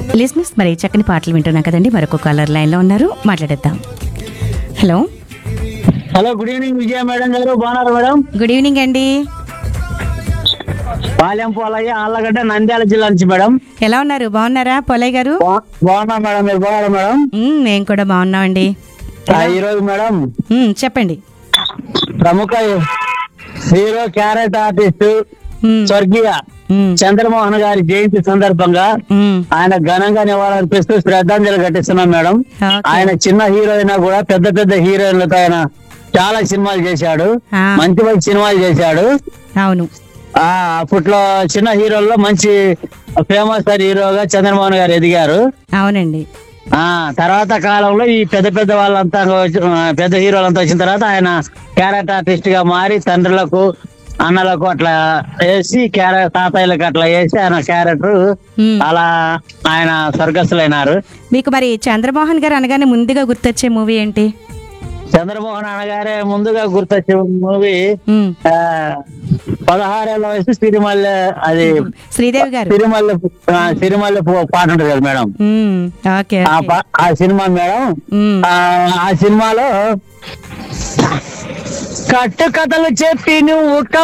లిస్నెస్ మరి చక్కని పాటలు వింటున్నాం కదండి మరొక కాలర్ లైన్లో ఉన్నారు మాట్లాడేద్దాం hello hello good evening Vijaya madam గారు బాగున్నారు మేడం గుడ్ ఈవినింగ్ అండి పాలెం పోలయ్య ఆళ్ళగడ్డ నంద్యాల జిల్లా నుంచి మేడం ఎలా ఉన్నారు బాగున్నారా పొలయ్య గారు బా- బాగున్నా మేడం మీరు బాగున్నారు మేడం మ్మ్, మేము కూడా బాగున్నామండి ఆ, ఈ రోజు మేడం మ్మ్, చెప్పండి ప్రముఖ హీరో క్యారెట్ ఆర్టిస్ట్ మ్మ్, స్వర్గీయ మ్మ్, చంద్రమోహన్ గారి జయంతి సందర్భంగా మ్మ్. ఆయన ఘనంగా నివాళులర్పిస్తూ శ్రద్ధాంజలి ఘటిస్తున్నాం మేడం ఓకే. ఆయన చిన్న హీరో అయినా కూడా పెద్ద పెద్ద హీరోయిన్లతో ఆయన చాలా సినిమాలు చేశాడు ఆ. మంచి మంచి సినిమాలు చేశాడు అవును ఆ అప్పట్లో చిన్న హీరోల్లో మంచి ఫేమస్ హీరోగా చంద్రమోహన్ గారు ఎదిగారు అవునండి ఆ తర్వాత కాలంలో ఈ పెద్ద పెద్ద వాళ్ళంతా వచ్చి- ఆ, పెద్ద హీరోలంతా వచ్చిన తర్వాత ఆయన క్యారెక్టర్ ఆర్టిస్ట్ గా మారి తండ్రులకు అన్నలకు అట్లా వేసి క్యారెక్టర్ తాతయ్యలకు అట్లా వేసి ఆయన క్యారెక్టర్ మ్మ్. అలా ఆయన స్వర్గస్థులైనారు మీకు మరి చంద్రమోహన్ గారు అనగానే ముందుగా గుర్తొచ్చే మూవీ ఏంటి చంద్రమోహన్ అనగారే ముందుగా గుర్తొచ్చే మూవీ మ్మ్. ఆ, పదహారేళ్ల వయసు సిరిమల్లె అది శ్రీదేవి గారు సిరిమల్లె ఆ, సిరిమల్లె పూ- పాట ఉంటుంది కదా మేడం మ్మ్, ఓకే ఆ ఓకే. పా- ఆ సినిమా మేడం మ్మ్. ఆ ఆ సినిమాలో కట్టు కథలు చెప్పి నువ్వు